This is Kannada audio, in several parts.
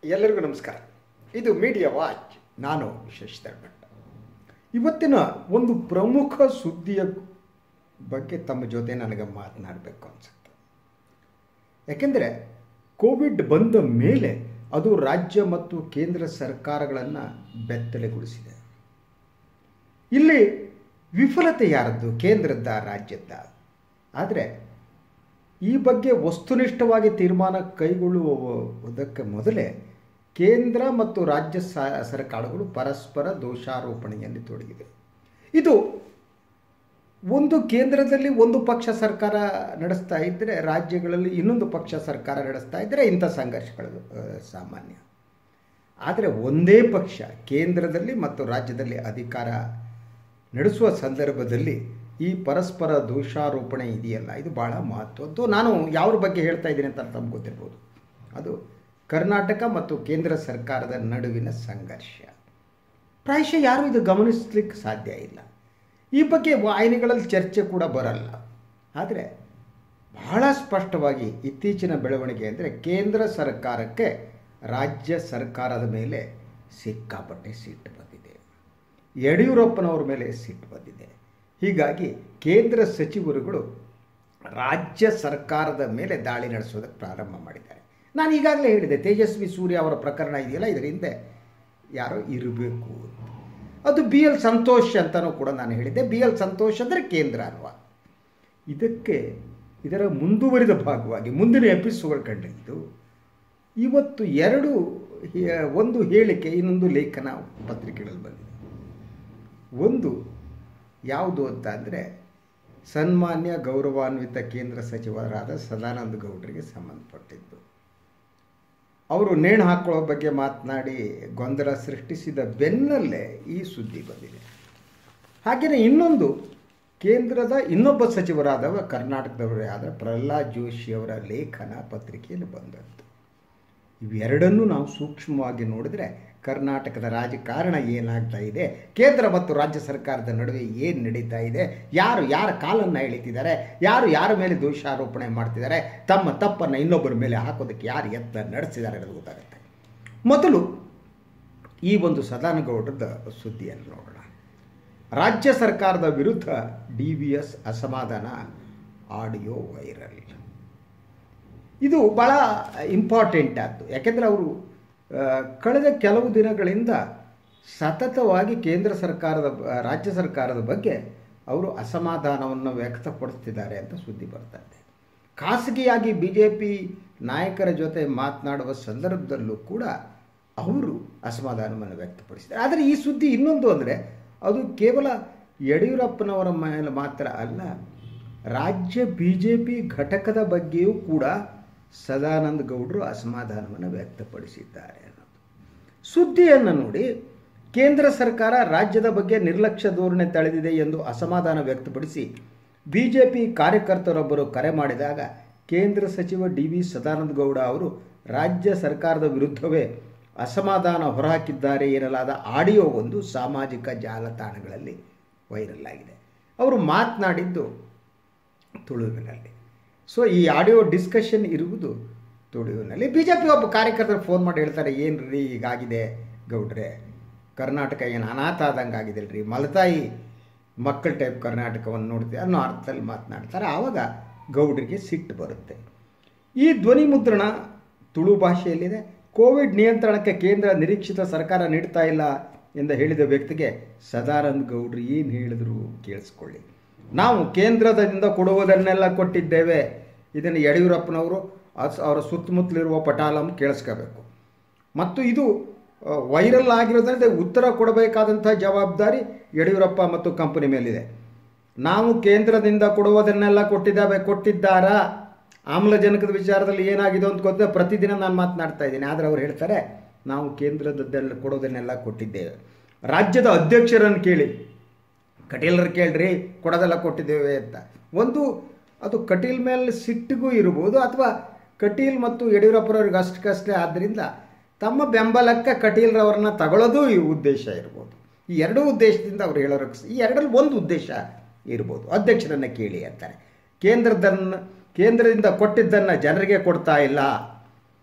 ಎಲ್ಲರಿಗೂ ನಮಸ್ಕಾರ ಇದು ಮೀಡಿಯಾ ವಾಚ್ ನಾನು ಶಶಿಧರ್ ಭಟ್ ಇವತ್ತಿನ ಒಂದು ಪ್ರಮುಖ ಸುದ್ದಿಯ ಬಗ್ಗೆ ತಮ್ಮ ಜೊತೆ ನನಗೆ ಮಾತನಾಡಬೇಕು ಅನಿಸುತ್ತೆ ಯಾಕೆಂದರೆ ಕೋವಿಡ್ ಬಂದ ಮೇಲೆ ಅದು ರಾಜ್ಯ ಮತ್ತು ಕೇಂದ್ರ ಸರ್ಕಾರಗಳನ್ನು ಬೆತ್ತಲೆಗೊಳಿಸಿದೆ ಇಲ್ಲಿ ವಿಫಲತೆ ಯಾರದ್ದು ಕೇಂದ್ರದ ರಾಜ್ಯದ ಆದರೆ ಈ ಬಗ್ಗೆ ವಸ್ತುನಿಷ್ಠವಾಗಿ ತೀರ್ಮಾನ ಕೈಗೊಳ್ಳುವುದಕ್ಕೆ ಮೊದಲೇ ಕೇಂದ್ರ ಮತ್ತು ರಾಜ್ಯ ಸ- ಸರ್ಕಾರಗಳು ಪರಸ್ಪರ ದೋಷಾರೋಪಣೆಯಲ್ಲಿ ತೊಡಗಿದೆ ಇದು ಒಂದು ಕೇಂದ್ರದಲ್ಲಿ ಒಂದು ಪಕ್ಷ ಸರ್ಕಾರ ನಡೆಸ್ತಾ ಇದ್ದರೆ ರಾಜ್ಯಗಳಲ್ಲಿ ಇನ್ನೊಂದು ಪಕ್ಷ ಸರ್ಕಾರ ನಡೆಸ್ತಾ ಇದ್ದರೆ ಇಂಥ ಸಂಘರ್ಷಗಳು ಆ, ಸಾಮಾನ್ಯ ಆದರೆ ಒಂದೇ ಪಕ್ಷ ಕೇಂದ್ರದಲ್ಲಿ ಮತ್ತು ರಾಜ್ಯದಲ್ಲಿ ಅಧಿಕಾರ ನಡೆಸುವ ಸಂದರ್ಭದಲ್ಲಿ ಈ ಪರಸ್ಪರ ದೋಷಾರೋಪಣೆ ಇದೆಯಲ್ಲ ಇದು ಭಾಳ ಮಹತ್ವದ್ದು ನಾನು ಯಾವ್ರ ಬಗ್ಗೆ ಹೇಳ್ತಾ ಇದ್ದೀನಿ ಅಂತ ತಮ್ಗೆ ಗೊತ್ತಿರ್ಬೋದು ಅದು ಕರ್ನಾಟಕ ಮತ್ತು ಕೇಂದ್ರ ಸರ್ಕಾರದ ನಡುವಿನ ಸಂಘರ್ಷ ಪ್ರಾಯಶಃ ಯಾರೂ ಇದು ಗಮನಿಸ್ಲಿಕ್ಕೆ ಸಾಧ್ಯ ಇಲ್ಲ ಈ ಬಗ್ಗೆ ವಾಹಿನಿಗಳಲ್ಲಿ ಚರ್ಚೆ ಕೂಡ ಬರಲ್ಲ ಆದರೆ ಬಹಳ ಸ್ಪಷ್ಟವಾಗಿ ಇತ್ತೀಚಿನ ಬೆಳವಣಿಗೆ ಅಂದರೆ ಕೇಂದ್ರ ಸರ್ಕಾರಕ್ಕೆ ರಾಜ್ಯ ಸರ್ಕಾರದ ಮೇಲೆ ಸಿಕ್ಕಾಪಟ್ಟೆ ಸಿಟ್ಟು ಬಂದಿದೆ ಯಡಿಯೂರಪ್ಪನವ್ರ ಮೇಲೆ ಸಿಟ್ಟು ಬಂದಿದೆ ಹೀಗಾಗಿ ಕೇಂದ್ರ ಸಚಿವರುಗಳು ರಾಜ್ಯ ಸರ್ಕಾರದ ಮೇಲೆ ದಾಳಿ ನಡೆಸೋದಕ್ಕೆ ಪ್ರಾರಂಭ ಮಾಡಿದ್ದಾರೆ ನಾನು ಈಗಾಗಲೇ ಹೇಳಿದೆ ತೇಜಸ್ವಿ ಸೂರ್ಯ ಅವರ ಪ್ರಕರಣ ಇದೆಯಲ್ಲ ಇದರ ಹಿಂದೆ ಯಾರೋ ಇರಬೇಕು ಅಂತ ಅದು ಬಿ ಎಲ್ ಸಂತೋಷ್ ಅಂತಲೂ ಕೂಡ ನಾನು ಹೇಳಿದ್ದೆ ಬಿ ಎಲ್ ಸಂತೋಷ್ ಅಂದರೆ ಕೇಂದ್ರ ಅಲ್ವಾ ಇದಕ್ಕೆ ಇದರ ಮುಂದುವರಿದ ಭಾಗವಾಗಿ ಮುಂದಿನ ಎಪಿಸೋಡ್ ಕಂಡಿದ್ದು ಇವತ್ತು ಎರಡು ಹೇ- ಒಂದು ಹೇಳಿಕೆ ಇನ್ನೊಂದು ಲೇಖನ ಪತ್ರಿಕೆಗಳಲ್ಲಿ ಬಂದಿದೆ ಒಂದು ಯಾವುದು ಅಂತ ಅಂದರೆ ಸನ್ಮಾನ್ಯ ಗೌರವಾನ್ವಿತ ಕೇಂದ್ರ ಸಚಿವರಾದ ಸದಾನಂದ ಗೌಡರಿಗೆ ಸಂಬಂಧಪಟ್ಟಿದ್ದು ಅವರು ನೇಣು ಹಾಕೊಳ್ಳೋ ಬಗ್ಗೆ ಮಾತನಾಡಿ ಗೊಂದಲ ಸೃಷ್ಟಿಸಿದ ಬೆನ್ನಲ್ಲೇ ಈ ಸುದ್ದಿ ಬಂದಿದೆ ಹಾಗೆಯೇ ಇನ್ನೊಂದು ಕೇಂದ್ರದ ಇನ್ನೊಬ್ಬ ಸಚಿವರಾದವ ಕರ್ನಾಟಕದವರೇ ಆದ ಪ್ರಹ್ಲಾದ್ ಜೋಶಿ ಅವರ ಲೇಖನ ಪತ್ರಿಕೆಯಲ್ಲಿ ಬಂದದ್ದು ಇವೆರಡನ್ನೂ ನಾವು ಸೂಕ್ಷ್ಮವಾಗಿ ನೋಡಿದರೆ ಕರ್ನಾಟಕದ ರಾಜಕಾರಣ ಏನಾಗ್ತಾ ಇದೆ ಕೇಂದ್ರ ಮತ್ತು ರಾಜ್ಯ ಸರ್ಕಾರದ ನಡುವೆ ಏನು ನಡೀತಾ ಇದೆ ಯಾರು ಯಾರ ಕಾಲನ್ನು ಎಳಿತಿದ್ದಾರೆ ಯಾರು ಯಾರ ಮೇಲೆ ದೋಷಾರೋಪಣೆ ಮಾಡ್ತಿದ್ದಾರೆ ತಮ್ಮ ತಪ್ಪನ್ನು ಇನ್ನೊಬ್ಬರ ಮೇಲೆ ಹಾಕೋದಕ್ಕೆ ಯಾರು ಎತ್ತ ನಡೆಸಿದ್ದಾರೆ ಅನ್ನೋದು ಗೊತ್ತಾಗುತ್ತೆ ಮೊದಲು ಈ ಒಂದು ಸದಾನಗೌಡರದ ಸುದ್ದಿಯನ್ನು ನೋಡೋಣ ರಾಜ್ಯ ಸರ್ಕಾರದ ವಿರುದ್ಧ ಡಿ ವಿ ಎಸ್ ಅಸಮಾಧಾನ ಆಡಿಯೋ ವೈರಲ್ ಇದು ಭಾಳ ಇಂಪಾರ್ಟೆಂಟ್ ಆದ್ದು ಯಾಕೆಂದರೆ ಅವರು ಆ, ಕಳೆದ ಕೆಲವು ದಿನಗಳಿಂದ ಸತತವಾಗಿ ಕೇಂದ್ರ ಸರ್ಕಾರದ ಬ- ರಾಜ್ಯ ಸರ್ಕಾರದ ಬಗ್ಗೆ ಅವರು ಅಸಮಾಧಾನವನ್ನು ವ್ಯಕ್ತಪಡಿಸ್ತಿದ್ದಾರೆ ಅಂತ ಸುದ್ದಿ ಬರ್ತಾ ಇದೆ ಖಾಸಗಿಯಾಗಿ ಬಿ ಜೆ ಪಿ ನಾಯಕರ ಜೊತೆ ಮಾತನಾಡುವ ಸಂದರ್ಭದಲ್ಲೂ ಕೂಡ ಅವರು ಅಸಮಾಧಾನವನ್ನು ವ್ಯಕ್ತಪಡಿಸಿದ್ದಾರೆ ಆದರೆ ಈ ಸುದ್ದಿ ಇನ್ನೊಂದು ಅಂದರೆ ಅದು ಕೇವಲ ಯಡಿಯೂರಪ್ಪನವರ ಮೇಲೆ ಮಾತ್ರ ಅಲ್ಲ ರಾಜ್ಯ ಬಿ ಜೆ ಪಿ ಘಟಕದ ಬಗ್ಗೆಯೂ ಕೂಡ ಸದಾನಂದ ಗೌಡರು ಅಸಮಾಧಾನವನ್ನು ವ್ಯಕ್ತಪಡಿಸಿದ್ದಾರೆ ಅನ್ನೋದು ಸುದ್ದಿಯನ್ನು ನೋಡಿ ಕೇಂದ್ರ ಸರ್ಕಾರ ರಾಜ್ಯದ ಬಗ್ಗೆ ನಿರ್ಲಕ್ಷ್ಯ ಧೋರಣೆ ತಳೆದಿದೆ ಎಂದು ಅಸಮಾಧಾನ ವ್ಯಕ್ತಪಡಿಸಿ ಬಿಜೆಪಿ ಕಾರ್ಯಕರ್ತರೊಬ್ಬರು ಕರೆ ಮಾಡಿದಾಗ ಕೇಂದ್ರ ಸಚಿವ ಡಿ ವಿ ಸದಾನಂದ ಗೌಡ ಅವರು ರಾಜ್ಯ ಸರ್ಕಾರದ ವಿರುದ್ಧವೇ ಅಸಮಾಧಾನ ಹೊರಹಾಕಿದ್ದಾರೆ ಎನ್ನಲಾದ ಆಡಿಯೋ ಒಂದು ಸಾಮಾಜಿಕ ಜಾಲತಾಣಗಳಲ್ಲಿ ವೈರಲ್ ಆಗಿದೆ ಅವರು ಮಾತನಾಡಿದ್ದು ತುಳುವಿನಲ್ಲಿ ಸೊ ಈ ಆಡಿಯೋ ಡಿಸ್ಕಷನ್ ಇರುವುದು ತುಳುವಿನಲ್ಲಿ ಬಿ ಜೆ ಪಿ ಒಬ್ಬ ಕಾರ್ಯಕರ್ತರು ಫೋನ್ ಮಾಡಿ ಹೇಳ್ತಾರೆ ಏನು ರೀ ಹೀಗಾಗಿದೆ ಗೌಡ್ರೆ ಕರ್ನಾಟಕ ಏನು ಅನಾಥ ಆದಂಗೆ ಆಗಿದೆ ರೀ ಮಲತಾಯಿ ಮಕ್ಕಳ ಟೈಪ್ ಕರ್ನಾಟಕವನ್ನು ನೋಡ್ತೀವಿ ಅನ್ನೋ ಅರ್ಥದಲ್ಲಿ ಮಾತನಾಡ್ತಾರೆ ಆವಾಗ ಗೌಡ್ರಿಗೆ ಸಿಟ್ಟು ಬರುತ್ತೆ ಈ ಧ್ವನಿ ಮುದ್ರಣ ತುಳು ಭಾಷೆಯಲ್ಲಿದೆ ಕೋವಿಡ್ ನಿಯಂತ್ರಣಕ್ಕೆ ಕೇಂದ್ರ ನಿರೀಕ್ಷಿತ ಸರ್ಕಾರ ನೀಡ್ತಾ ಇಲ್ಲ ಎಂದು ಹೇಳಿದ ವ್ಯಕ್ತಿಗೆ ಸದಾನಂದ ಗೌಡ್ರು ಏನು ಹೇಳಿದ್ರು ಕೇಳಿಸ್ಕೊಳ್ಳಿ ನಾವು ಕೇಂದ್ರದಿಂದ ಕೊಡುವುದನ್ನೆಲ್ಲ ಕೊಟ್ಟಿದ್ದೇವೆ ಇದನ್ನು ಯಡಿಯೂರಪ್ಪನವರು ಅಸ್- ಅವರ ಸುತ್ತಮುತ್ತಲಿರುವ ಪಟಾಲಂ ಕೇಳಿಸ್ಕೋಬೇಕು ಮತ್ತು ಇದು ಆ, ವೈರಲ್ ಆಗಿರೋದ್ರಿಂದ ಉತ್ತರ ಕೊಡಬೇಕಾದಂಥ ಜವಾಬ್ದಾರಿ ಯಡಿಯೂರಪ್ಪ ಮತ್ತು ಕಂಪನಿ ಮೇಲಿದೆ ನಾವು ಕೇಂದ್ರದಿಂದ ಕೊಡುವುದನ್ನೆಲ್ಲ ಕೊಟ್ಟಿದ್ದಾವೆ ಕೊಟ್ಟಿದ್ದಾರಾ ಆಮ್ಲಜನಕದ ವಿಚಾರದಲ್ಲಿ ಏನಾಗಿದೆ ಅಂತ ಗೊತ್ತಿದೆ ಪ್ರತಿದಿನ ನಾನು ಮಾತನಾಡ್ತಾ ಇದ್ದೀನಿ ಆದರೆ ಅವ್ರು ಹೇಳ್ತಾರೆ ನಾವು ಕೇಂದ್ರದದ್ದೆಲ್ಲ ಕೊಡೋದನ್ನೆಲ್ಲ ಕೊಟ್ಟಿದ್ದೇವೆ ರಾಜ್ಯದ ಅಧ್ಯಕ್ಷರನ್ನು ಕೇಳಿ ಕಟೀಲರು ಕೇಳ್ರಿ ಕೊಡೋದೆಲ್ಲ ಕೊಟ್ಟಿದ್ದೇವೆ ಅಂತ ಒಂದು ಅದು ಕಟೀಲ್ ಮೇಲೆ ಸಿಟ್ಟಿಗೂ ಇರ್ಬೋದು ಅಥವಾ ಕಟೀಲ್ ಮತ್ತು ಯಡಿಯೂರಪ್ಪರವ್ರಿಗೆ ಅಷ್ಟಕ್ಕಷ್ಟೇ ಆದ್ದರಿಂದ ತಮ್ಮ ಬೆಂಬಲಕ್ಕೆ ಕಟೀಲ್ರವ್ರನ್ನ ತಗೊಳ್ಳೋದು ಈ ಉದ್ದೇಶ ಇರ್ಬೋದು ಈ ಎರಡೂ ಉದ್ದೇಶದಿಂದ ಅವ್ರು ಹೇಳೋರಕ್ಕೆ ಈ ಎರಡರಲ್ಲಿ ಒಂದು ಉದ್ದೇಶ ಇರ್ಬೋದು ಅಧ್ಯಕ್ಷರನ್ನು ಕೇಳಿ ಅಂತಾರೆ ಕೇಂದ್ರದನ್ನು ಕೇಂದ್ರದಿಂದ ಕೊಟ್ಟಿದ್ದನ್ನು ಜನರಿಗೆ ಕೊಡ್ತಾ ಇಲ್ಲ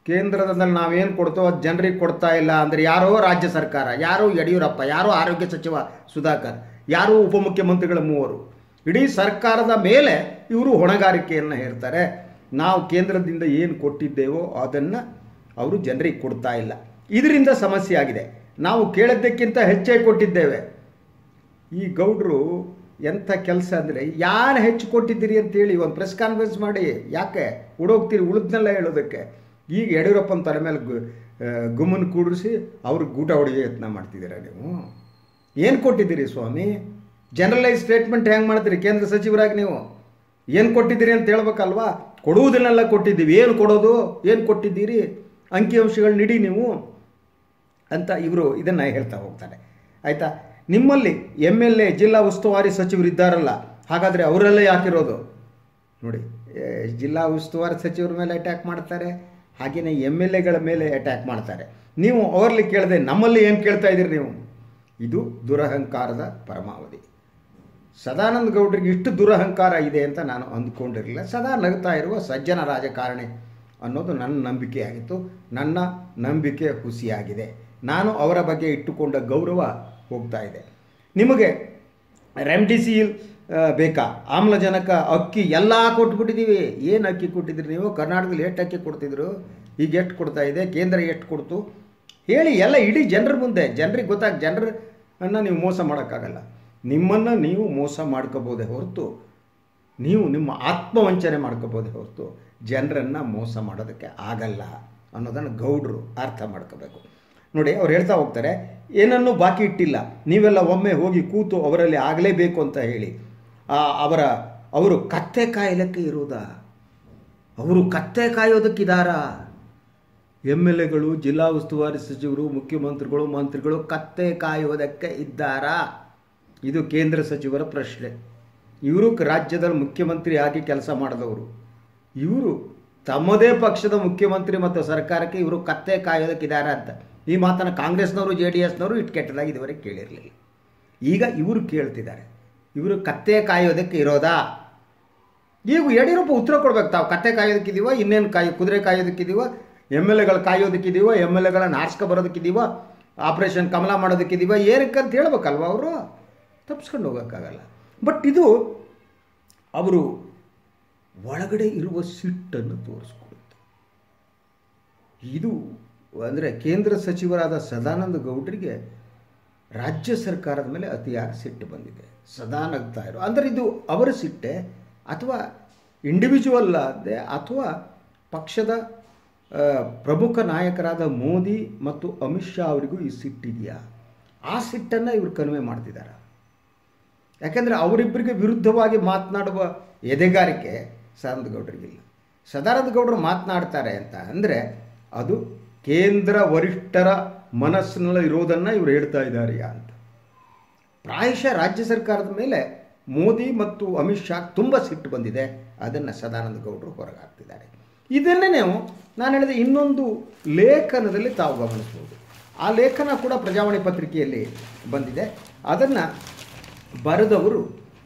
ಕೇಂದ್ರದಲ್ಲಿ ನಾವೇನು ಕೊಡ್ತೋ ಅದು ಜನರಿಗೆ ಕೊಡ್ತಾ ಇಲ್ಲ ಅಂದರೆ ಯಾರೋ ರಾಜ್ಯ ಸರ್ಕಾರ ಯಾರೋ ಯಡಿಯೂರಪ್ಪ ಯಾರೋ ಆರೋಗ್ಯ ಸಚಿವ ಸುಧಾಕರ್ ಯಾರೋ ಉಪಮುಖ್ಯಮಂತ್ರಿಗಳ ಮೂವರು ಇಡೀ ಸರ್ಕಾರದ ಮೇಲೆ ಇವರು ಹೊಣೆಗಾರಿಕೆಯನ್ನು ಹೇರ್ತಾರೆ ನಾವು ಕೇಂದ್ರದಿಂದ ಏನು ಕೊಟ್ಟಿದ್ದೇವೋ ಅದನ್ನು ಅವರು ಜನರಿಗೆ ಕೊಡ್ತಾ ಇಲ್ಲ ಇದರಿಂದ ಸಮಸ್ಯೆ ಆಗಿದೆ ನಾವು ಕೇಳಿದ್ದಕ್ಕಿಂತ ಹೆಚ್ಚೇ ಕೊಟ್ಟಿದ್ದೇವೆ ಈ ಗೌಡ್ರು ಎಂಥ ಕೆಲಸ ಅಂದರೆ ಯಾರು ಹೆಚ್ಚು ಕೊಟ್ಟಿದ್ದೀರಿ ಅಂತೇಳಿ ಒಂದು ಪ್ರೆಸ್ ಕಾನ್ಫರೆನ್ಸ್ ಮಾಡಿ ಯಾಕೆ ಉಡೋಗ್ತೀರಿ ಉಳಿದ್ನೆಲ್ಲ ಹೇಳೋದಕ್ಕೆ ಈಗ ಯಡಿಯೂರಪ್ಪನ ತಲೆ ಮೇಲೆ ಗು ಗುಮ್ಮನ ಕೂಡಿಸಿ ಅವ್ರಿಗೆ ಗೂಟ ಹೊಡೆಯೋ ಯತ್ನ ಮಾಡ್ತಿದ್ದೀರಾ ನೀವು ಏನು ಕೊಟ್ಟಿದ್ದೀರಿ ಸ್ವಾಮಿ ಜನರಲೈಸ್ ಸ್ಟೇಟ್ಮೆಂಟ್ ಹೆಂಗೆ ಮಾಡ್ತೀರಿ ಕೇಂದ್ರ ಸಚಿವರಾಗಿ ನೀವು ಏನು ಕೊಟ್ಟಿದ್ದೀರಿ ಅಂತ ಹೇಳ್ಬೇಕಲ್ವಾ ಕೊಡುವುದನ್ನೆಲ್ಲ ಕೊಟ್ಟಿದ್ದೀವಿ ಏನು ಕೊಡೋದು ಏನು ಕೊಟ್ಟಿದ್ದೀರಿ ಅಂಕಿಅಂಶಗಳು ನೀಡಿ ನೀವು ಅಂತ ಇವರು ಇದನ್ನು ಹೇಳ್ತಾ ಹೋಗ್ತಾರೆ ಆಯಿತಾ ನಿಮ್ಮಲ್ಲಿ ಎಮ್ ಎಲ್ ಎ ಜಿಲ್ಲಾ ಉಸ್ತುವಾರಿ ಸಚಿವರು ಇದ್ದಾರಲ್ಲ ಹಾಗಾದರೆ ಅವರೆಲ್ಲ ಯಾಕಿರೋದು ನೋಡಿ ಏ, ಜಿಲ್ಲಾ ಉಸ್ತುವಾರಿ ಸಚಿವರ ಮೇಲೆ ಅಟ್ಯಾಕ್ ಮಾಡ್ತಾರೆ ಹಾಗೆಯೇ ಎಮ್ ಎಲ್ ಎಗಳ ಮೇಲೆ ಅಟ್ಯಾಕ್ ಮಾಡ್ತಾರೆ ನೀವು ಅವರಲ್ಲಿ ಕೇಳದೆ ನಮ್ಮಲ್ಲಿ ಏನು ಕೇಳ್ತಾ ಇದ್ದೀರಿ ನೀವು ಇದು ದುರಹಂಕಾರದ ಪರಮಾವಧಿ ಸದಾನಂದ ಗೌಡರಿಗೆ ಇಷ್ಟು ದುರಹಂಕಾರ ಇದೆ ಅಂತ ನಾನು ಅಂದ್ಕೊಂಡಿರಲಿಲ್ಲ ಸದಾ ನಗ್ತಾ ಇರುವ ಸಜ್ಜನ ರಾಜಕಾರಣಿ ಅನ್ನೋದು ನನ್ನ ನಂಬಿಕೆಯಾಗಿತ್ತು ನನ್ನ ನಂಬಿಕೆ ಹುಸಿಯಾಗಿದೆ ನಾನು ಅವರ ಬಗ್ಗೆ ಇಟ್ಟುಕೊಂಡ ಗೌರವ ಹೋಗ್ತಾ ಇದೆ ನಿಮಗೆ ರೆಮ್ಡಿಸಿಲ್ ಆ, ಬೇಕಾ ಆಮ್ಲಜನಕ ಅಕ್ಕಿ ಎಲ್ಲ ಕೊಟ್ಬಿಟ್ಟಿದ್ದೀವಿ ಏನು ಅಕ್ಕಿ ಕೊಟ್ಟಿದ್ರಿ ನೀವು ಕರ್ನಾಟಕದಲ್ಲಿ ಎಷ್ಟು ಅಕ್ಕಿ ಕೊಡ್ತಿದ್ರು ಈಗ ಎಷ್ಟು ಕೊಡ್ತಾ ಇದೆ ಕೇಂದ್ರ ಎಷ್ಟು ಕೊಡ್ತು ಹೇಳಿ ಎಲ್ಲ ಇಡೀ ಜನರ ಮುಂದೆ ಜನರಿಗೆ ಗೊತ್ತಾಗ ಜನರನ್ನು ನೀವು ಮೋಸ ಮಾಡೋಕ್ಕಾಗಲ್ಲ ನಿಮ್ಮನ್ನು ನೀವು ಮೋಸ ಮಾಡ್ಕೋಬೋದೇ ಹೊರತು ನೀವು ನಿಮ್ಮ ಆತ್ಮವಂಚನೆ ಮಾಡ್ಕೋಬೋದೇ ಹೊರತು ಜನರನ್ನು ಮೋಸ ಮಾಡೋದಕ್ಕೆ ಆಗಲ್ಲ ಅನ್ನೋದನ್ನು ಗೌಡ್ರು ಅರ್ಥ ಮಾಡ್ಕೋಬೇಕು ನೋಡಿ ಅವ್ರು ಹೇಳ್ತಾ ಹೋಗ್ತಾರೆ ಏನನ್ನೂ ಬಾಕಿ ಇಟ್ಟಿಲ್ಲ ನೀವೆಲ್ಲ ಒಮ್ಮೆ ಹೋಗಿ ಕೂತು ಅವರಲ್ಲಿ ಆಗಲೇಬೇಕು ಅಂತ ಹೇಳಿ ಆ, ಅವರ ಅವರು ಕತ್ತೆ ಕಾಯಲಿಕ್ಕೆ ಇರುವುದಾ ಅವರು ಕತ್ತೆ ಕಾಯೋದಕ್ಕಿದಾರಾ ಎಮ್ ಎಲ್ ಎಗಳು ಜಿಲ್ಲಾ ಉಸ್ತುವಾರಿ ಸಚಿವರು ಮುಖ್ಯಮಂತ್ರಿಗಳು ಮಂತ್ರಿಗಳು ಕತ್ತೆ ಕಾಯುವುದಕ್ಕೆ ಇದ್ದಾರಾ ಇದು ಕೇಂದ್ರ ಸಚಿವರ ಪ್ರಶ್ನೆ ಇವರು ರಾಜ್ಯದಲ್ಲಿ ಮುಖ್ಯಮಂತ್ರಿ ಆಗಿ ಕೆಲಸ ಮಾಡಿದವರು ಇವರು ತಮ್ಮದೇ ಪಕ್ಷದ ಮುಖ್ಯಮಂತ್ರಿ ಮತ್ತು ಸರ್ಕಾರಕ್ಕೆ ಇವರು ಕತ್ತೆ ಕಾಯೋದಕ್ಕಿದ್ದಾರೆ ಅಂತ ಈ ಮಾತನ್ನು ಕಾಂಗ್ರೆಸ್ನವರು ಜೆ ಡಿ ಎಸ್ನವರು ಇಟ್ಟು ಕೆಟ್ಟದಾಗಿ ಇದುವರೆಗೆ ಕೇಳಿರಲಿಲ್ಲ ಈಗ ಇವರು ಕೇಳ್ತಿದ್ದಾರೆ ಇವರು ಕತ್ತೆ ಕಾಯೋದಕ್ಕೆ ಇರೋದಾ ಈಗ ಯಡಿಯೂರಪ್ಪ ಉತ್ತರ ಕೊಡ್ಬೇಕು ತಾವು ಕತ್ತೆ ಕಾಯೋದಕ್ಕಿದೀವ ಇನ್ನೇನು ಕಾಯಿ ಕುದುರೆ ಕಾಯೋದಕ್ಕಿದೀವ ಎಮ್ ಎಲ್ ಎಗಳು ಕಾಯೋದಕ್ಕಿದೀವ ಎಮ್ ಎಲ್ ಎಗಳನ್ನ ಆರ್ಸ್ಕೊ ಬರೋದಕ್ಕಿದೀವ ಆಪರೇಷನ್ ಕಮಲ ಮಾಡೋದಕ್ಕಿದೀವ ಏನಕ್ಕೆ ಅಂತ ಹೇಳ್ಬೇಕಲ್ವ ಅವರು ತಪ್ಪಿಸ್ಕೊಂಡು ಹೋಗೋಕ್ಕಾಗಲ್ಲ ಬಟ್ ಇದು ಅವರು ಒಳಗಡೆ ಇರುವ ಸಿಟ್ಟನ್ನು ತೋರಿಸ್ಕೊಡುತ್ತೆ ಇದು ಅಂದರೆ ಕೇಂದ್ರ ಸಚಿವರಾದ ಸದಾನಂದ ಗೌಡರಿಗೆ ರಾಜ್ಯ ಸರ್ಕಾರದ ಮೇಲೆ ಅತಿಯಾಗಿ ಸಿಟ್ಟು ಬಂದಿದೆ ಸದಾ ನಗ್ತಾ ಇರೋ ಅಂದರೆ ಇದು ಅವರ ಸಿಟ್ಟೆ ಅಥವಾ ಇಂಡಿವಿಜುವಲ್ ಆದೆ ಅಥವಾ ಪಕ್ಷದ ಆ, ಪ್ರಮುಖ ನಾಯಕರಾದ ಮೋದಿ ಮತ್ತು ಅಮಿತ್ ಶಾ ಅವರಿಗೂ ಈ ಸಿಟ್ಟಿದೆಯಾ ಆ ಸಿಟ್ಟನ್ನು ಇವರು ಕನ್ವೆ ಮಾಡ್ತಿದ್ದಾರೆ ಯಾಕೆಂದರೆ ಅವರಿಬ್ಬರಿಗೆ ವಿರುದ್ಧವಾಗಿ ಮಾತನಾಡುವ ಎದೆಗಾರಿಕೆ ಸದಾನಂದ ಗೌಡರಿಗಿಲ್ಲ ಸದಾನಂದ ಗೌಡರು ಮಾತನಾಡ್ತಾರೆ ಅಂತ ಅಂದರೆ ಅದು ಕೇಂದ್ರ ವರಿಷ್ಠರ ಮನಸ್ಸಿನಲ್ಲಿ ಇರೋದನ್ನು ಇವರು ಹೇಳ್ತಾ ಇದ್ದಾರೆ ಅಂತ ಪ್ರಾಯಶಃ ರಾಜ್ಯ ಸರ್ಕಾರದ ಮೇಲೆ ಮೋದಿ ಮತ್ತು ಅಮಿತ್ ಶಾ ತುಂಬ ಸಿಟ್ಟು ಬಂದಿದೆ ಅದನ್ನು ಸದಾನಂದ ಗೌಡರು ಹೊರಗೆ ಹಾಕ್ತಿದ್ದಾರೆ ಇದನ್ನೇ ನಾವು ನಾನು ಹೇಳಿದ ಇನ್ನೊಂದು ಲೇಖನದಲ್ಲಿ ತಾವು ಗಮನಿಸ್ಬೋದು ಆ ಲೇಖನ ಕೂಡ ಪ್ರಜಾವಾಣಿ ಪತ್ರಿಕೆಯಲ್ಲಿ ಬಂದಿದೆ ಅದನ್ನು ಬರೆದವರು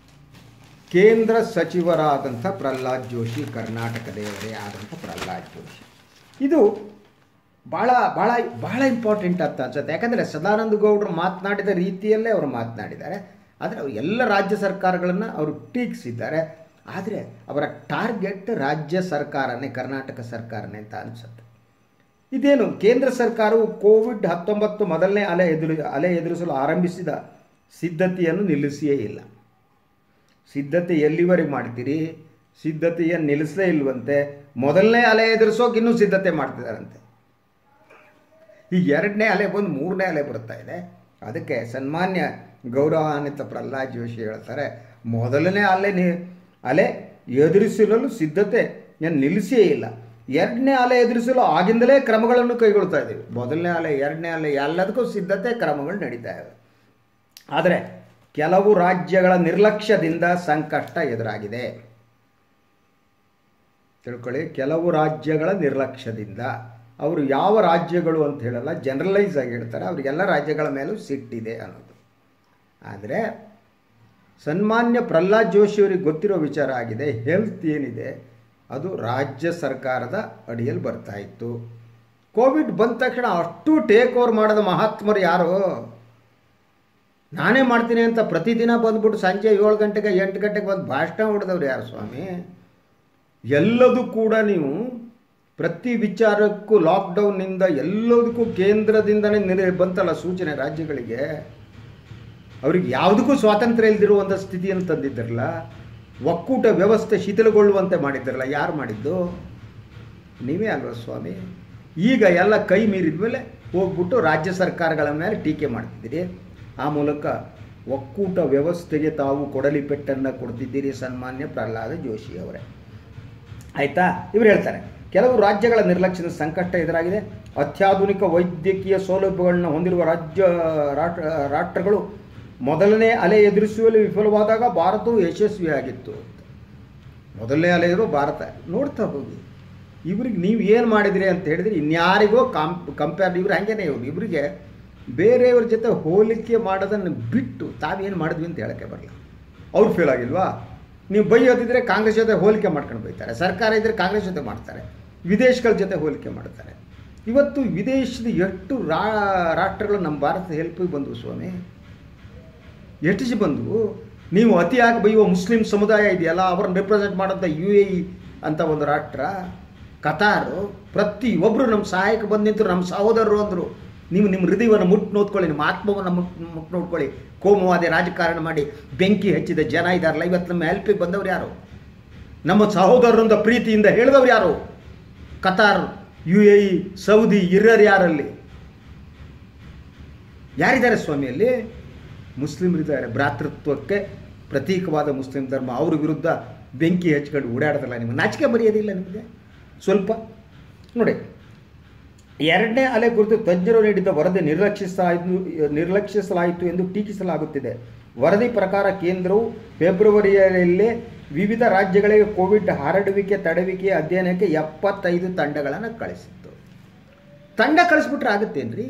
ಕೇಂದ್ರ ಸಚಿವರಾದಂಥ ಪ್ರಹ್ಲಾದ್ ಜೋಶಿ ಕರ್ನಾಟಕದವರೇ ಆದಂಥ ಪ್ರಹ್ಲಾದ್ ಜೋಶಿ ಇದು ಭಾಳ ಭಾಳ ಭಾಳ ಇಂಪಾರ್ಟೆಂಟ್ ಅಂತ ಅನ್ಸುತ್ತೆ ಯಾಕಂದರೆ ಸದಾನಂದ ಗೌಡರು ಮಾತನಾಡಿದ ರೀತಿಯಲ್ಲೇ ಅವರು ಮಾತನಾಡಿದ್ದಾರೆ ಆದರೆ ಅವರು ಎಲ್ಲ ರಾಜ್ಯ ಸರ್ಕಾರಗಳನ್ನು ಅವರು ಟೀಕಿಸಿದ್ದಾರೆ ಆದರೆ ಅವರ ಟಾರ್ಗೆಟ್ ರಾಜ್ಯ ಸರ್ಕಾರನೇ ಕರ್ನಾಟಕ ಸರ್ಕಾರನೇ ಅಂತ ಅನಿಸುತ್ತೆ ಇದೇನು ಕೇಂದ್ರ ಸರ್ಕಾರವು ಕೋವಿಡ್ ಹತ್ತೊಂಬತ್ತು ಮೊದಲನೇ ಅಲೆ ಎದುರು ಅಲೆ ಎದುರಿಸಲು ಆರಂಭಿಸಿದ ಸಿದ್ಧತೆಯನ್ನು ನಿಲ್ಲಿಸಿಯೇ ಇಲ್ಲ ಸಿದ್ಧತೆ ಎಲ್ಲಿವರೆಗೆ ಮಾಡ್ತೀರಿ ಸಿದ್ಧತೆಯನ್ನು ನಿಲ್ಲಿಸಲೇ ಇಲ್ವಂತೆ ಮೊದಲನೇ ಅಲೆ ಎದುರಿಸೋಕೆ ಇನ್ನೂ ಸಿದ್ಧತೆ ಮಾಡ್ತಿದ್ದಾರಂತೆ ಈಗ ಎರಡನೇ ಅಲೆ ಬಂದು ಮೂರನೇ ಅಲೆ ಬರ್ತಾ ಇದೆ ಅದಕ್ಕೆ ಸನ್ಮಾನ್ಯ ಗೌರವಾನ್ವಿತ ಪ್ರಹ್ಲಾದ್ ಜೋಶಿ ಹೇಳ್ತಾರೆ ಮೊದಲನೇ ಅಲೆ ನಿ ಅಲೆ ಎದುರಿಸಲು ಸಿದ್ಧತೆ ಏನು ನಿಲ್ಲಿಸಿಯೇ ಇಲ್ಲ ಎರಡನೇ ಅಲೆ ಎದುರಿಸಲು ಆಗಿಂದಲೇ ಕ್ರಮಗಳನ್ನು ಕೈಗೊಳ್ತಾ ಇದ್ದೀವಿ ಮೊದಲನೇ ಅಲೆ ಎರಡನೇ ಅಲೆ ಎಲ್ಲದಕ್ಕೂ ಸಿದ್ಧತೆ ಕ್ರಮಗಳು ನಡೀತಾ ಇವೆ ಆದರೆ ಕೆಲವು ರಾಜ್ಯಗಳ ನಿರ್ಲಕ್ಷ್ಯದಿಂದ ಸಂಕಷ್ಟ ಎದುರಾಗಿದೆ ತಿಳ್ಕೊಳ್ಳಿ ಕೆಲವು ರಾಜ್ಯಗಳ ನಿರ್ಲಕ್ಷ್ಯದಿಂದ ಅವರು ಯಾವ ರಾಜ್ಯಗಳು ಅಂತ ಹೇಳಲ್ಲ ಜನರಲೈಸ್ ಆಗಿ ಹೇಳ್ತಾರೆ ಅವರಿಗೆಲ್ಲ ರಾಜ್ಯಗಳ ಮೇಲೂ ಸಿಟ್ಟಿದೆ ಅನ್ನೋದು ಆದರೆ ಸನ್ಮಾನ್ಯ ಪ್ರಹ್ಲಾದ್ ಜೋಶಿ ಅವರಿಗೆ ಗೊತ್ತಿರೋ ವಿಚಾರ ಆಗಿದೆ ಹೆಲ್ತ್ ಏನಿದೆ ಅದು ರಾಜ್ಯ ಸರ್ಕಾರದ ಅಡಿಯಲ್ಲಿ ಬರ್ತಾ ಇತ್ತು ಕೋವಿಡ್ ಬಂದ ತಕ್ಷಣ ಅಷ್ಟು ಟೇಕ್ ಓವರ್ ಮಾಡಿದ ಮಹಾತ್ಮರು ಯಾರು ನಾನೇ ಮಾಡ್ತೀನಿ ಅಂತ ಪ್ರತಿದಿನ ಬಂದ್ಬಿಟ್ಟು ಸಂಜೆ ಏಳು ಗಂಟೆಗೆ ಎಂಟು ಗಂಟೆಗೆ ಬಂದು ಭಾಷಣ ಹೊಡೆದವ್ರು ಯಾರು ಸ್ವಾಮಿ ಎಲ್ಲದೂ ಕೂಡ ನೀವು ಪ್ರತಿ ವಿಚಾರಕ್ಕೂ ಲಾಕ್ಡೌನ್ನಿಂದ ಎಲ್ಲದಕ್ಕೂ ಕೇಂದ್ರದಿಂದನೇ ನಿರ್ ಬಂತಲ್ಲ ಸೂಚನೆ ರಾಜ್ಯಗಳಿಗೆ ಅವ್ರಿಗೆ ಯಾವುದಕ್ಕೂ ಸ್ವಾತಂತ್ರ್ಯ ಇಲ್ದಿರುವಂಥ ಸ್ಥಿತಿಯನ್ನು ತಂದಿದ್ದಾರಲ್ಲ ಒಕ್ಕೂಟ ವ್ಯವಸ್ಥೆ ಶಿಥಿಲಗೊಳ್ಳುವಂತೆ ಮಾಡಿದ್ದಾರಲ್ಲ ಯಾರು ಮಾಡಿದ್ದು ನೀವೇ ಅಲ್ವಾ ಸ್ವಾಮಿ ಈಗ ಎಲ್ಲ ಕೈ ಮೀರಿದ ಮೇಲೆ ಹೋಗ್ಬಿಟ್ಟು ರಾಜ್ಯ ಸರ್ಕಾರಗಳ ಮೇಲೆ ಟೀಕೆ ಮಾಡ್ತಿದ್ದೀರಿ ಆ ಮೂಲಕ ಒಕ್ಕೂಟ ವ್ಯವಸ್ಥೆಗೆ ತಾವು ಕೊಡಲಿ ಪೆಟ್ಟನ್ನು ಕೊಡ್ತಿದ್ದೀರಿ ಸನ್ಮಾನ್ಯ ಪ್ರಹ್ಲಾದ ಜೋಶಿ ಅವರೇ ಆಯಿತಾ ಇವರು ಹೇಳ್ತಾರೆ ಕೆಲವು ರಾಜ್ಯಗಳ ನಿರ್ಲಕ್ಷ್ಯದ ಸಂಕಷ್ಟ ಎದುರಾಗಿದೆ ಅತ್ಯಾಧುನಿಕ ವೈದ್ಯಕೀಯ ಸೌಲಭ್ಯಗಳನ್ನ ಹೊಂದಿರುವ ರಾಜ್ಯ ರಾಷ್ಟ್ರ ರಾಷ್ಟ್ರಗಳು ಮೊದಲನೇ ಅಲೆ ಎದುರಿಸುವಲ್ಲಿ ವಿಫಲವಾದಾಗ ಭಾರತವು ಯಶಸ್ವಿಯಾಗಿತ್ತು ಮೊದಲನೇ ಅಲೆ ಇರೋ ಭಾರತ ನೋಡ್ತಾ ಹೋಗಿ ಇವ್ರಿಗೆ ನೀವು ಏನು ಮಾಡಿದ್ರಿ ಅಂತ ಹೇಳಿದ್ರೆ ಇನ್ಯಾರಿಗೋ ಕಾಂಪ್ ಕಂಪೇರ್ ಇವ್ರು ಹಂಗೇನೆ ಇವ್ರು ಇವರಿಗೆ ಬೇರೆಯವ್ರ ಜೊತೆ ಹೋಲಿಕೆ ಮಾಡೋದನ್ನು ಬಿಟ್ಟು ತಾವೇನು ಮಾಡಿದ್ವಿ ಅಂತ ಹೇಳೋಕ್ಕೆ ಬರಲ್ಲ ಅವ್ರು ಫೇಲ್ ಆಗಿಲ್ವಾ ನೀವು ಬೈಯೋದಿದ್ರೆ ಕಾಂಗ್ರೆಸ್ ಜೊತೆ ಹೋಲಿಕೆ ಮಾಡ್ಕೊಂಡು ಬೈತಾರೆ ಸರ್ಕಾರ ಇದ್ದರೆ ಕಾಂಗ್ರೆಸ್ ಜೊತೆ ಮಾಡ್ತಾರೆ ವಿದೇಶಗಳ ಜೊತೆ ಹೋಲಿಕೆ ಮಾಡ್ತಾರೆ ಇವತ್ತು ವಿದೇಶದ ಎಷ್ಟು ರಾ ರಾಷ್ಟ್ರಗಳು ನಮ್ಮ ಭಾರತ ಹೆಲ್ಪಿಗೆ ಬಂದವು ಸ್ವಾಮಿ ಎಷ್ಟು ಜಿ ಬಂದವು ನೀವು ಅತಿಯಾಗಿ ಬೈಯುವ ಮುಸ್ಲಿಂ ಸಮುದಾಯ ಇದೆಯಲ್ಲ ಅವ್ರನ್ನ ರಿಪ್ರೆಸೆಂಟ್ ಮಾಡೋಂಥ ಯು ಎ ಇ ಅಂತ ಒಂದು ರಾಷ್ಟ್ರ ಕತಾರು ಪ್ರತಿ ಒಬ್ಬರು ನಮ್ಮ ಸಹಾಯಕ್ಕೆ ಬಂದು ನಿಂತರು ನಮ್ಮ ಸಹೋದರರು ಅಂದರು ನೀವು ನಿಮ್ಮ ಹೃದಯವನ್ನು ಮುಟ್ಟು ನೋಡ್ಕೊಳ್ಳಿ ನಿಮ್ಮ ಆತ್ಮವನ್ನು ಮುಟ್ಟು ಮುಟ್ಟು ನೋಡ್ಕೊಳ್ಳಿ ಕೋಮುವಾದಿ ರಾಜಕಾರಣ ಮಾಡಿ ಬೆಂಕಿ ಹಚ್ಚಿದ ಜನ ಇದಾರಲ್ಲ ಇವತ್ತು ನಮ್ಮ ಹೆಲ್ಪಿಗೆ ಬಂದವ್ರು ಯಾರು ನಮ್ಮ ಸಹೋದರರಿಂದ ಪ್ರೀತಿಯಿಂದ ಹೇಳಿದವ್ರು ಯಾರು Qatar U A E Saudi ಇರ್ರರು ಯಾರಲ್ಲಿ ಯಾರಿದ್ದಾರೆ ಸ್ವಾಮಿಯಲ್ಲಿ ಮುಸ್ಲಿಮರಿದ್ದಾರೆ ಭ್ರಾತೃತ್ವಕ್ಕೆ ಪ್ರತೀಕವಾದ ಮುಸ್ಲಿಂ ಧರ್ಮ ಅವ್ರ ವಿರುದ್ಧ ಬೆಂಕಿ ಹಚ್ಕೊಂಡು ಓಡಾಡ್ದಲ್ಲ ನಿಮಗೆ ನಾಚಿಕೆ ಮರೆಯೋದಿಲ್ಲ ನಿಮಗೆ ಸ್ವಲ್ಪ ನೋಡಿ ಎರಡನೇ ಅಲೆ ಕುರಿತು ತಜ್ಞರು ನೀಡಿದ್ದ ವರದಿ ನಿರ್ಲಕ್ಷಿಸಲಾಯಿತು ನಿರ್ಲಕ್ಷಿಸಲಾಯಿತು ಎಂದು ಟೀಕಿಸಲಾಗುತ್ತಿದೆ ವರದಿ ಪ್ರಕಾರ ಕೇಂದ್ರವು ಫೆಬ್ರವರಿಯಲ್ಲೇ ವಿವಿಧ ರಾಜ್ಯಗಳಿಗೆ ಕೋವಿಡ್ ಹರಡುವಿಕೆ ತಡೆವಿಕೆ ಅಧ್ಯಯನಕ್ಕೆ ಎಪ್ಪತ್ತೈದು ತಂಡಗಳನ್ನು ಕಳಿಸಿತ್ತು ತಂಡ ಕಳಿಸ್ಬಿಟ್ರೆ ಆಗುತ್ತೇನ್ರಿ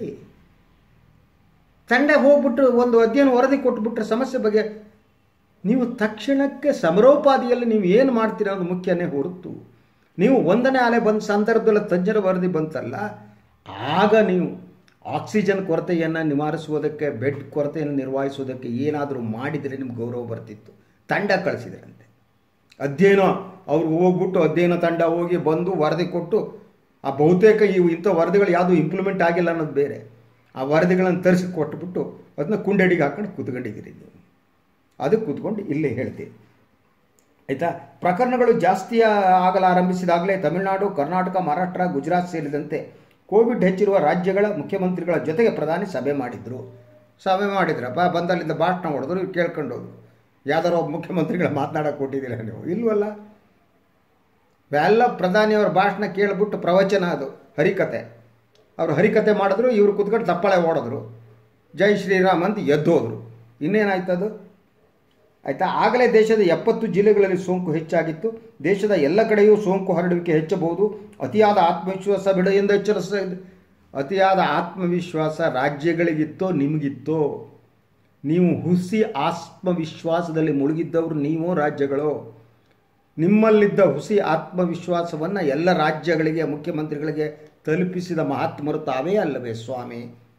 ತಂಡ ಹೋಗ್ಬಿಟ್ಟು ಒಂದು ಅಧ್ಯಯನ ವರದಿ ಕೊಟ್ಬಿಟ್ರೆ ಸಮಸ್ಯೆ ಬಗ್ಗೆ ನೀವು ತಕ್ಷಣಕ್ಕೆ ಸಮರೋಪಾದಿಯಲ್ಲಿ ನೀವು ಏನು ಮಾಡ್ತೀರಾ ಅನ್ನೋದು ಮುಖ್ಯನೇ ಹೊರತು ನೀವು ಒಂದನೇ ಅಲೆ ಬಂದ ಸಂದರ್ಭದಲ್ಲಿ ತಜ್ಞರ ವರದಿ ಬಂತಲ್ಲ ಆಗ ನೀವು ಆಕ್ಸಿಜನ್ ಕೊರತೆಯನ್ನು ನಿವಾರಿಸುವುದಕ್ಕೆ ಬೆಡ್ ಕೊರತೆಯನ್ನು ನಿರ್ವಹಿಸುವುದಕ್ಕೆ ಏನಾದರೂ ಮಾಡಿದರೆ ನಿಮ್ಗೆ ಗೌರವ ಬರ್ತಿತ್ತು ತಂಡ ಕಳಿಸಿದ್ರಂತೆ ಅಧ್ಯಯನ ಅವ್ರು ಹೋಗ್ಬಿಟ್ಟು ಅಧ್ಯಯನ ತಂಡ ಹೋಗಿ ಬಂದು ವರದಿ ಕೊಟ್ಟು ಆ ಬಹುತೇಕ ಇವು ಇಂಥ ವರದಿಗಳು ಯಾವುದೂ ಇಂಪ್ಲಿಮೆಂಟ್ ಆಗಿಲ್ಲ ಅನ್ನೋದು ಬೇರೆ ಆ ವರದಿಗಳನ್ನು ತರಿಸಿ ಕೊಟ್ಬಿಟ್ಟು ಅದನ್ನ ಕುಂಡಡಿಗೆ ಹಾಕೊಂಡು ಕೂತ್ಕೊಂಡಿದ್ದೀರಿ ನೀವು ಅದಕ್ಕೆ ಕೂತ್ಕೊಂಡು ಇಲ್ಲೇ ಹೇಳ್ತೀವಿ ಆಯಿತಾ ಪ್ರಕರಣಗಳು ಜಾಸ್ತಿ ಆಗಲಾರಂಭಿಸಿದಾಗಲೇ ತಮಿಳುನಾಡು ಕರ್ನಾಟಕ ಮಹಾರಾಷ್ಟ್ರ ಗುಜರಾತ್ ಸೇರಿದಂತೆ ಕೋವಿಡ್ ಹೆಚ್ಚಿರುವ ರಾಜ್ಯಗಳ ಮುಖ್ಯಮಂತ್ರಿಗಳ ಜೊತೆಗೆ ಪ್ರಧಾನಿ ಸಭೆ ಮಾಡಿದರು ಸಭೆ ಮಾಡಿದ್ರಪ್ಪ ಬಂದಲ್ಲಿಂದ ಭಾಷಣ ಹೊಡೆದ್ರು ಇವ್ರು ಕೇಳ್ಕೊಂಡು ಹೋದ್ರು ಯಾವ್ದಾರೋ ಒಬ್ಬ ಮುಖ್ಯಮಂತ್ರಿಗಳ ಮಾತನಾಡೋಕೆ ಕೊಟ್ಟಿದ್ದೀರ ನೀವು ಇಲ್ವಲ್ಲ ಎಲ್ಲ ಪ್ರಧಾನಿಯವರ ಭಾಷಣ ಕೇಳಿಬಿಟ್ಟು ಪ್ರವಚನ ಅದು ಹರಿಕತೆ ಅವರು ಹರಿಕತೆ ಮಾಡಿದ್ರು ಇವರು ಕೂತ್ಕೊಂಡು ತಪ್ಪಳೆ ಓಡಿದ್ರು ಜೈ ಶ್ರೀರಾಮ್ ಅಂತ ಎದ್ದೋದ್ರು ಇನ್ನೇನಾಯ್ತದು ಆಯಿತಾ ಆಗಲೇ ದೇಶದ ಎಪ್ಪತ್ತು ಜಿಲ್ಲೆಗಳಲ್ಲಿ ಸೋಂಕು ಹೆಚ್ಚಾಗಿತ್ತು ದೇಶದ ಎಲ್ಲ ಕಡೆಯೂ ಸೋಂಕು ಹರಡುವಿಕೆ ಹೆಚ್ಚಬಹುದು ಅತಿಯಾದ ಆತ್ಮವಿಶ್ವಾಸ ಬಿಡ ಎಂದು ಎಚ್ಚರಿಸ ಅತಿಯಾದ ಆತ್ಮವಿಶ್ವಾಸ ರಾಜ್ಯಗಳಿಗಿತ್ತೋ ನಿಮಗಿತ್ತೋ ನೀವು ಹುಸಿ ಆತ್ಮವಿಶ್ವಾಸದಲ್ಲಿ ಮುಳುಗಿದ್ದವರು ನೀವು ರಾಜ್ಯಗಳು ನಿಮ್ಮಲ್ಲಿದ್ದ ಹುಸಿ ಆತ್ಮವಿಶ್ವಾಸವನ್ನು ಎಲ್ಲ ರಾಜ್ಯಗಳಿಗೆ ಮುಖ್ಯಮಂತ್ರಿಗಳಿಗೆ ತಲುಪಿಸಿದ ಮಹಾತ್ಮರು ತಾವೇ ಅಲ್ಲವೇ ಸ್ವಾಮಿ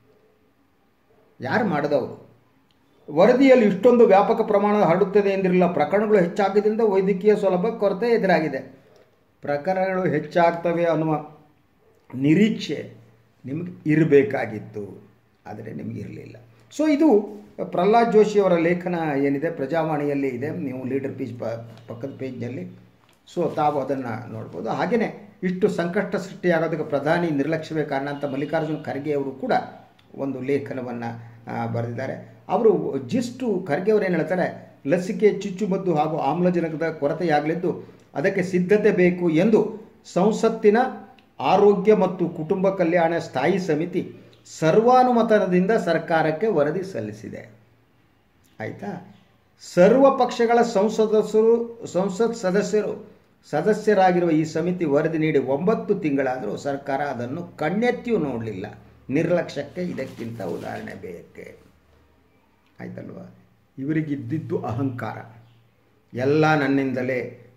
ಯಾರು ಮಾಡಿದವರು ವರದಿಯಲ್ಲಿ ಇಷ್ಟೊಂದು ವ್ಯಾಪಕ ಪ್ರಮಾಣದ ಹರಡುತ್ತದೆ ಎಂದಿರಲಿಲ್ಲ ಪ್ರಕರಣಗಳು ಹೆಚ್ಚಾಗಿದ್ದರಿಂದ ವೈದ್ಯಕೀಯ ಸೌಲಭ್ಯ ಕೊರತೆ ಎದುರಾಗಿದೆ ಪ್ರಕರಣಗಳು ಹೆಚ್ಚಾಗ್ತವೆ ಅನ್ನುವ ನಿರೀಕ್ಷೆ ನಿಮಗೆ ಇರಬೇಕಾಗಿತ್ತು ಆದರೆ ನಿಮಗೆ ಇರಲಿಲ್ಲ ಸೊ ಇದು ಪ್ರಹ್ಲಾದ್ ಜೋಶಿಯವರ ಲೇಖನ ಏನಿದೆ ಪ್ರಜಾವಾಣಿಯಲ್ಲಿ ಇದೆ ನೀವು ಲೀಡರ್ ಪೇಜ್ ಪ ಪಕ್ಕದ ಪೇಜ್ನಲ್ಲಿ ಸೊ ತಾವು ಅದನ್ನು ನೋಡ್ಬೋದು ಹಾಗೆಯೇ ಇಷ್ಟು ಸಂಕಷ್ಟ ಸೃಷ್ಟಿಯಾಗೋದಕ್ಕೆ ಪ್ರಧಾನಿ ನಿರ್ಲಕ್ಷ್ಯವೇ ಕಾರಣ ಅಂತ ಮಲ್ಲಿಕಾರ್ಜುನ್ ಖರ್ಗೆ ಅವರು ಕೂಡ ಒಂದು ಲೇಖನವನ್ನು ಬರೆದಿದ್ದಾರೆ ಅವರು ಜಿಸ್ಟು ಖರ್ಗೆ ಅವರು ಏನು ಹೇಳ್ತಾರೆ ಲಸಿಕೆ ಚುಚ್ಚುಮದ್ದು ಹಾಗೂ ಆಮ್ಲಜನಕದ ಕೊರತೆಯಾಗಲಿದ್ದು ಅದಕ್ಕೆ ಸಿದ್ಧತೆ ಬೇಕು ಎಂದು ಸಂಸತ್ತಿನ ಆರೋಗ್ಯ ಮತ್ತು ಕುಟುಂಬ ಕಲ್ಯಾಣ ಸ್ಥಾಯಿ ಸಮಿತಿ ಸರ್ವಾನುಮತನದಿಂದ ಸರ್ಕಾರಕ್ಕೆ ವರದಿ ಸಲ್ಲಿಸಿದೆ ಆಯಿತಾ ಸರ್ವ ಪಕ್ಷಗಳ ಸಂಸದಸ್ಯರು ಸಂಸತ್ ಸದಸ್ಯರು ಸದಸ್ಯರಾಗಿರುವ ಈ ಸಮಿತಿ ವರದಿ ನೀಡಿ ಒಂಬತ್ತು ತಿಂಗಳಾದರೂ ಸರ್ಕಾರ ಅದನ್ನು ಕಣ್ಣೆತ್ತಿಯೂ ನೋಡಲಿಲ್ಲ ನಿರ್ಲಕ್ಷ್ಯಕ್ಕೆ ಇದಕ್ಕಿಂತ ಉದಾಹರಣೆ ಬೇಕೆ ಆಯ್ತಲ್ವ ಇವರಿಗಿದ್ದಿದ್ದು ಅಹಂಕಾರ ಎಲ್ಲ ನನ್ನಿಂದಲೇ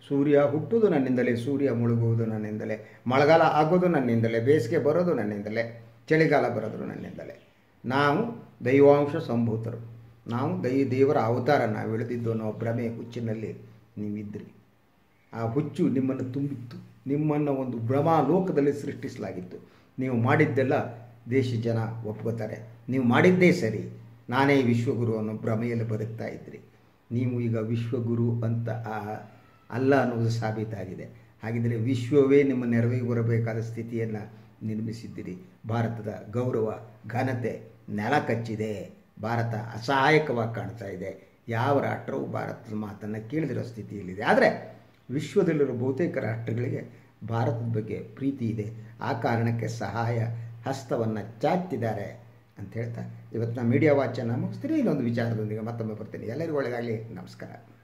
ಸೂರ್ಯ ಹುಟ್ಟುವುದು ನನ್ನಿಂದಲೇ ಸೂರ್ಯ ಮುಳುಗುವುದು ನನ್ನಿಂದಲೇ ಮಳೆಗಾಲ ಆಗೋದು ನನ್ನಿಂದಲೇ ಬೇಸಿಗೆ ಬರೋದು ನನ್ನಿಂದಲೇ ಚಳಿಗಾಲ ಬರೋದು ನನ್ನಿಂದಲೇ ನಾವು ದೈವಾಂಶ ಸಂಭೂತರು ನಾವು ದೈ ದೇವರ ಅವತಾರ ನಾವು ಎಳೆದಿದ್ದು ಅನ್ನೋ ಭ್ರಮೆ ಹುಚ್ಚಿನಲ್ಲಿ ನೀವಿದ್ರಿ ಆ ಹುಚ್ಚು ನಿಮ್ಮನ್ನು ತುಂಬಿತ್ತು ನಿಮ್ಮನ್ನು ಒಂದು ಭ್ರಮಾಲೋಕದಲ್ಲಿ ಸೃಷ್ಟಿಸಲಾಗಿತ್ತು ನೀವು ಮಾಡಿದ್ದೆಲ್ಲ ದೇಶ ಜನ ಒಪ್ಕೋತಾರೆ ನೀವು ಮಾಡಿದ್ದೇ ಸರಿ ನಾನೇ ವಿಶ್ವಗುರು ಅನ್ನೋ ಭ್ರಮೆಯಲ್ಲಿ ಬದುಕ್ತಾ ಇದ್ರಿ ನೀವು ಈಗ ವಿಶ್ವಗುರು ಅಂತ ಆ ಅಲ್ಲ ಅನ್ನೋದು ಸಾಬೀತಾಗಿದೆ ಹಾಗಿದ್ದರೆ ವಿಶ್ವವೇ ನಿಮ್ಮ ನೆರವಿಗೆ ಬರಬೇಕಾದ ಸ್ಥಿತಿಯನ್ನು ನಿರ್ಮಿಸಿದ್ದೀರಿ ಭಾರತದ ಗೌರವ ಘನತೆ ನೆಲ ಕಚ್ಚಿದೆ ಭಾರತ ಅಸಹಾಯಕವಾಗಿ ಕಾಣ್ತಾ ಇದೆ ಯಾವ ರಾಷ್ಟ್ರವು ಭಾರತದ ಮಾತನ್ನು ಕೇಳಿದಿರೋ ಸ್ಥಿತಿಯಲ್ಲಿದೆ ಆದರೆ ವಿಶ್ವದಲ್ಲಿರೋ ಬಹುತೇಕ ರಾಷ್ಟ್ರಗಳಿಗೆ ಭಾರತದ ಬಗ್ಗೆ ಪ್ರೀತಿ ಇದೆ ಆ ಕಾರಣಕ್ಕೆ ಸಹಾಯ ಹಸ್ತವನ್ನು ಚಾಚಿದ್ದಾರೆ ಅಂತ ಹೇಳ್ತಾ ಇವತ್ತು ನಾನು ಮೀಡಿಯಾ ವಾಚನ್ನು ಮುಗಿಸ್ತೀನಿ ಇನ್ನೊಂದು ವಿಚಾರದೊಂದಿಗೆ ಮತ್ತೊಮ್ಮೆ ಬರ್ತೀನಿ ಎಲ್ಲರಿಗೂ ಒಳ್ಳೆಯದಾಗಲಿ ನಮಸ್ಕಾರ